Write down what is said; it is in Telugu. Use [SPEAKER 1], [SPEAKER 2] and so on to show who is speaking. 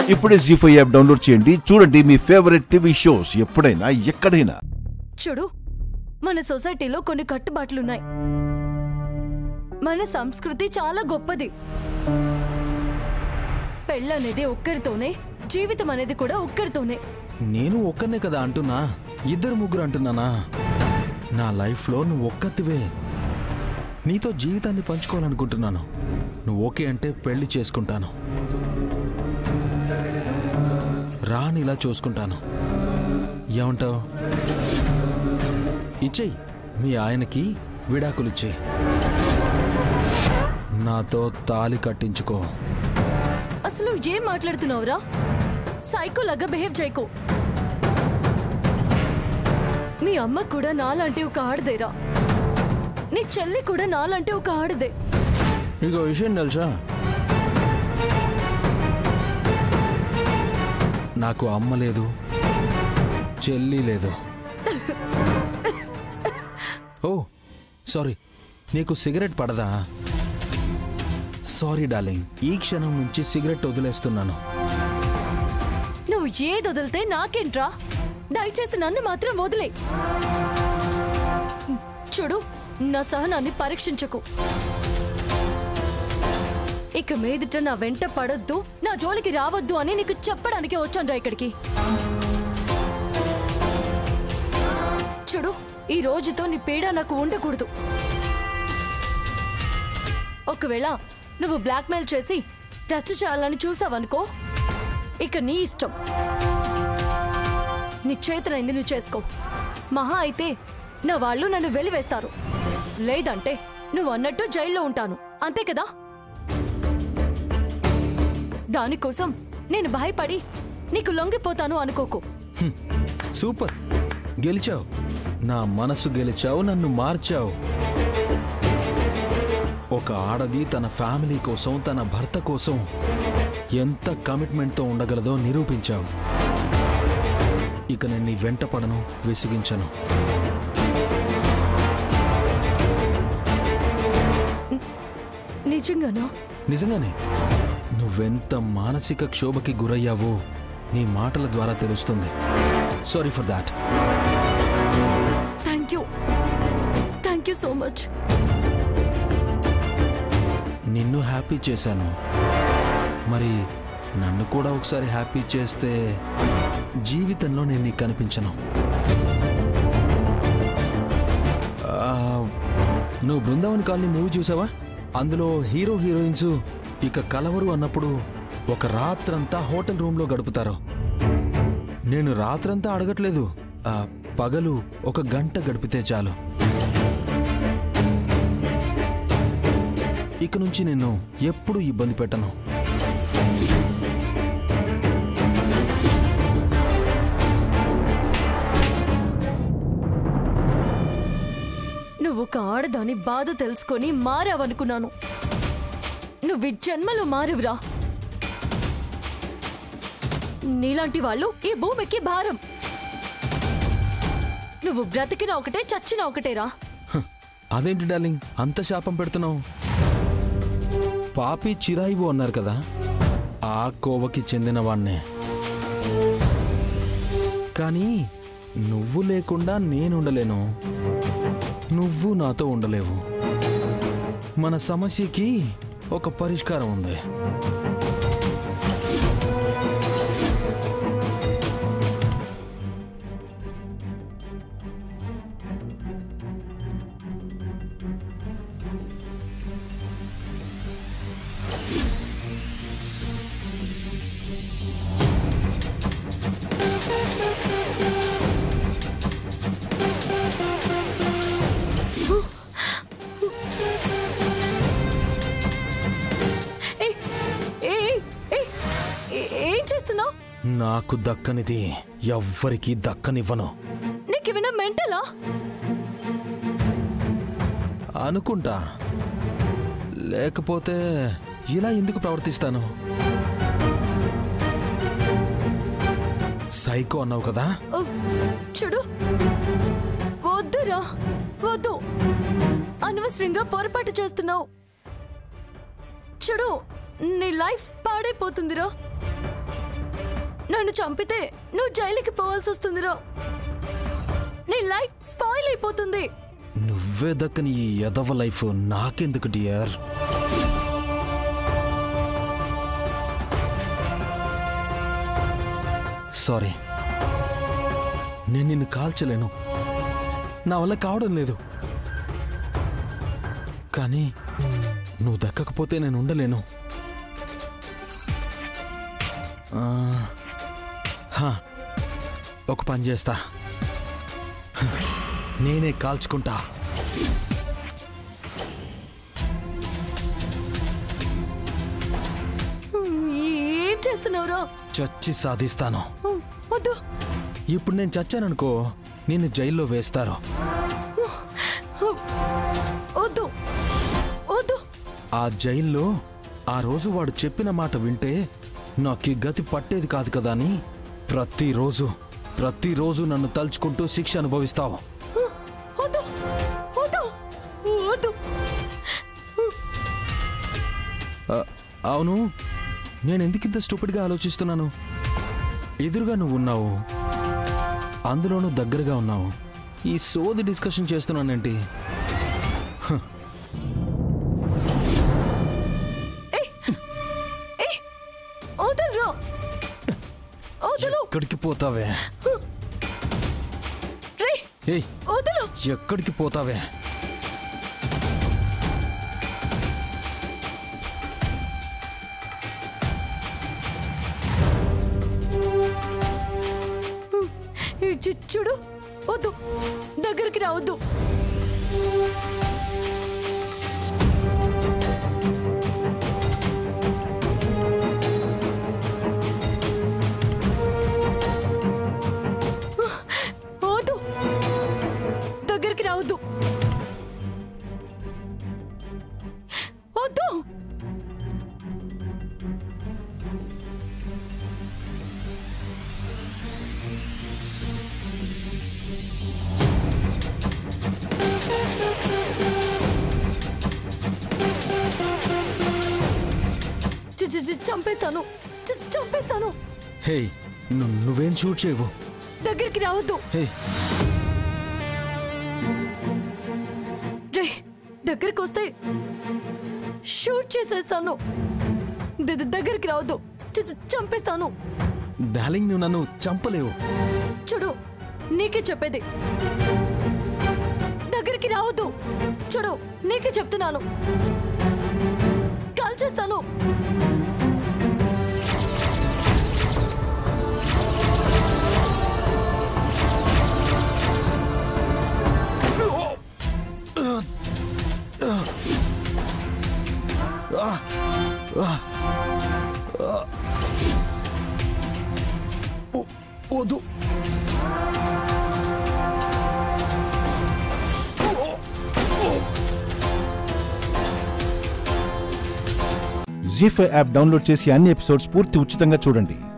[SPEAKER 1] ఇప్పుడే జీ ఫైవ్ యాప్ డౌన్లోడ్ చేయండి చూడండి మీ ఫేవరెట్ టీవీ షోస్ ఎప్పుడైనా ఎక్కడైనా
[SPEAKER 2] చూడు మన సొసైటీలో కొన్ని కట్టుబాట్లున్నాయి మన సంస్కృతి చాలా గొప్పది పెళ్ళనేది ఒక్కరితోనే జీవితం అనేది కూడా ఒక్కరితోనే
[SPEAKER 3] నేను ఒక్కనే కదా అంటున్నా ఇద్దరు ముగ్గురు అంటున్నానా నా లైఫ్లో నువ్వు ఒక్కతివే నీతో జీవితాన్ని పంచుకోవాలనుకుంటున్నాను నువ్వు ఓకే అంటే పెళ్లి చేసుకుంటాను రాని ఇలా చూసుకుంటాను ఏమంటావు ఇచ్చేయి మీ ఆయనకి విడాకులిచ్చేయి నాతో తాలి కట్టించుకో
[SPEAKER 2] అసలు ఏం మాట్లాడుతున్నావురా సైకోలాగా బిహేవ్ చేయకు మీ అమ్మ కూడా నాలాంటి ఒక ఆడదేరా నీ చెల్లి కూడా నాలాంటి ఒక ఆడదే
[SPEAKER 3] నీకు విషయం తెలుసా నాకు అమ్మ లేదు చెల్లి లేదు ఓ సారీ నీకు సిగరెట్ పడదా సారీ డార్లింగ్ ఈ క్షణం నుంచి సిగరెట్ వదిలేస్తున్నాను
[SPEAKER 2] నువ్వు ఏది వదిలితే నాకేంట్రా దయచేసి నన్ను మాత్రం వదిలే చూడు నా సహనాన్ని పరీక్షించకు ఇక మీదట నా వెంట పడొద్దు నా జోలికి రావద్దు అని నీకు చెప్పడానికి వచ్చానురా ఇక్కడికి చూడు ఈ రోజుతో నీ పీడ నాకు ఉండకూడదు ఒకవేళ నువ్వు బ్లాక్మెయిల్ చేసి టచ్ చేయాలని చూసావనుకో ఇక నీ ఇష్టం నీ చేతులైంది నువ్వు చేసుకో మహా అయితే నా వాళ్ళు నన్ను వెలివేస్తారు లేదంటే నువ్వు అన్నట్టు జైల్లో ఉంటాను అంతే కదా దానికోసం నేను భయపడి నీకు లొంగిపోతాను అనుకోకు
[SPEAKER 3] హ్మ్. సూపర్ గెలిచావు నా మనసు గెలిచావు నన్ను మార్చావు ఒక ఆడది తన ఫ్యామిలీ కోసం తన భర్త కోసం ఎంత కమిట్మెంట్తో ఉండగలదో నిరూపించావు ఇక నేను నీ వెంట పడను విసిగించను
[SPEAKER 2] నిజంగానా
[SPEAKER 3] నిజంగానే నువ్వెంత మానసిక క్షోభకి గురయ్యావో నీ మాటల ద్వారా తెలుస్తుంది sorry for that
[SPEAKER 2] thank you thank you so much
[SPEAKER 3] నిన్ను హ్యాపీ చేశాను మరి నన్ను కూడా ఒకసారి హ్యాపీ చేస్తే జీవితంలో నేను నీకు కనిపించను ఆ, నువ్వు బృందావన్ కాలనీ మూవీ చూసావా అందులో హీరో హీరోయిన్స్ ఇక కలవరు అన్నప్పుడు ఒక రాత్రంతా హోటల్ రూమ్లో గడుపుతారు నేను రాత్రంతా అడగట్లేదు ఆ, పగలు ఒక గంట గడిపితే చాలు ఇక నుంచి నిన్ను ఎప్పుడూ ఇబ్బంది పెట్టను
[SPEAKER 2] నువ్వు ఒక ఆడదాని బాధ తెలుసుకొని మారావనుకున్నాను నువ్వు ఈ జన్మలో మారువురా నీలాంటి వాళ్ళు ఈ భూమికి భారం నువ్వు బ్రతికిన ఒకటే చచ్చిన ఒకటేరా
[SPEAKER 3] హ, అదేంటి డార్లింగ్ అంత శాపం పెడుతున్నావు పాపి చిరాయివు అన్నారు కదా ఆ కోవకి చెందిన వాణ్ణే కానీ నువ్వు లేకుండా నేనుండలేను నువ్వు నాతో ఉండలేవు మన సమస్యకి ఒక పరిష్కారం ఉంది
[SPEAKER 2] ఏయ్, ఏయ్, ఏయ్, ఏ- ఏం చేస్తున్నావు
[SPEAKER 3] నాకు దక్కనిది ఎవ్వరికీ దక్కనివ్వను
[SPEAKER 2] నీకు ఏమైనా మెంటలా
[SPEAKER 3] అనుకుంటా లేకపోతే ఇలా ఎందుకు ప్రవర్తిస్తాను సైకో అన్నావు కదా
[SPEAKER 2] ఓ, చూడు వద్దురా వద్దు అనవసరంగా పొరపాటు చేస్తున్నావు చూడు నీ లైఫ్ పాడైపోతుందిరా నన్ను చంపితే నువ్వు జైలుకి పోవాల్సి వస్తుందిరా నీ లైఫ్ స్పాయిల్ అయిపోతుంది
[SPEAKER 3] నువ్వే దక్కని ఈ ఎదవ లైఫ్ నాకెందుకు డియర్ సారీ నేను నిన్ను కాల్చలేను నా వల్ల కావడం లేదు కానీ నువ్వు దక్కకపోతే నేను ఉండలేను ఆ, హా, ఒక పని చేస్తా నేనే కాల్చుకుంటా
[SPEAKER 2] ఏం చేస్తున్నావురా
[SPEAKER 3] చచ్చి సాధిస్తాను
[SPEAKER 2] వద్దు
[SPEAKER 3] ఇప్పుడు నేను చచ్చాననుకో నిన్ను జైల్లో వేస్తారు
[SPEAKER 2] వద్దు వద్దు
[SPEAKER 3] ఆ జైల్లో ఆ రోజు వాడు చెప్పిన మాట వింటే నాకు ఈ గతి పట్టేది కాదు కదా అని ప్రతిరోజు ప్రతిరోజు నన్ను తలుచుకుంటూ శిక్ష అనుభవిస్తావు
[SPEAKER 2] వద్దు వద్దు వద్దు
[SPEAKER 3] ఆ, అవును నేను ఎందుకింత స్టూపిడ్గా ఆలోచిస్తున్నాను ఎదురుగా నువ్వు ఉన్నావు అందులోనూ దగ్గరగా ఉన్నావు ఈ సోది డిస్కషన్ చేస్తున్నానేంటి
[SPEAKER 2] ఏయ్ వదలరా వదలు
[SPEAKER 3] ఎక్కడికి పోతావే
[SPEAKER 2] రే
[SPEAKER 3] ఏయ్
[SPEAKER 2] వదలు
[SPEAKER 3] ఎక్కడికి పోతావే
[SPEAKER 2] ఈ చి- చూడు వద్దు దగ్గరికి రావద్దు వద్దు దగ్గరికి రావద్దు వద్దు చి- చి- చి- చంపేస్తాను చి- చంపేస్తాను
[SPEAKER 3] హే ను- నువ్వేం షూట్ చేయవు
[SPEAKER 2] దగ్గరికి రావద్దు
[SPEAKER 3] హే
[SPEAKER 2] రే దగ్గరికి వస్తే షూట్ చేసేస్తాను ద- ద- దగ్గరికి రావద్దు చి- చి- చంపేస్తాను
[SPEAKER 3] డార్లింగ్ నువ్వు నన్ను చంపలేవు
[SPEAKER 2] చూడు నీకే చెప్పేది దగ్గరికి రావద్దు చూడు నీకే చెప్తున్నాను కాల్ చేస్తాను
[SPEAKER 3] వద్దు
[SPEAKER 1] జీ ఫైవ్ యాప్ డౌన్లోడ్ చేసి అన్ని ఎపిసోడ్స్ పూర్తి ఉచితంగా చూడండి